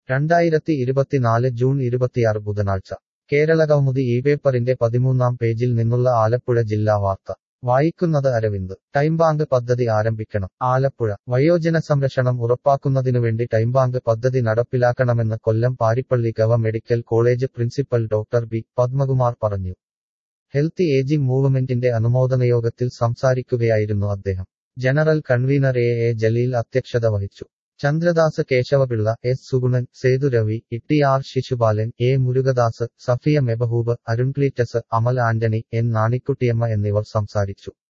രണ്ടായിരത്തി ഇരുപത്തിനാല് ജൂൺ ഇരുപത്തിയാറ് ബുധനാഴ്ച കേരളകൗമുദി ഈ പേപ്പറിന്റെ പതിമൂന്നാം പേജിൽ നിന്നുള്ള ആലപ്പുഴ ജില്ലാ വാർത്ത വായിക്കുന്നത് അരവിന്ദ് ടൈംബാങ്ക് പദ്ധതി ആരംഭിക്കണം ആലപ്പുഴ വയോജന സംരക്ഷണം ഉറപ്പാക്കുന്നതിനുവേണ്ടി ടൈംബാങ്ക് പദ്ധതി നടപ്പിലാക്കണമെന്ന് Kollam Parippally govt medical college principal doctor B Padmakumar പറഞ്ഞു ഹെൽത്തി ഏജിംഗ് മൂവ്മെന്റിന്റെ അനുമോദനയോഗത്തിൽ സംസാരിക്കുകയായിരുന്നു അദ്ദേഹം general convener A A Jaleel അധ്യക്ഷത വഹിച്ചു Chandradas Keshavapillai S Suganan Sethu Ravi Itty R Sishupalan A Murugadas Safiya Mehaboob Arun Cleetus Amal Antony N Nanikuttiyamma എന്നിവർ സംസാരിച്ചു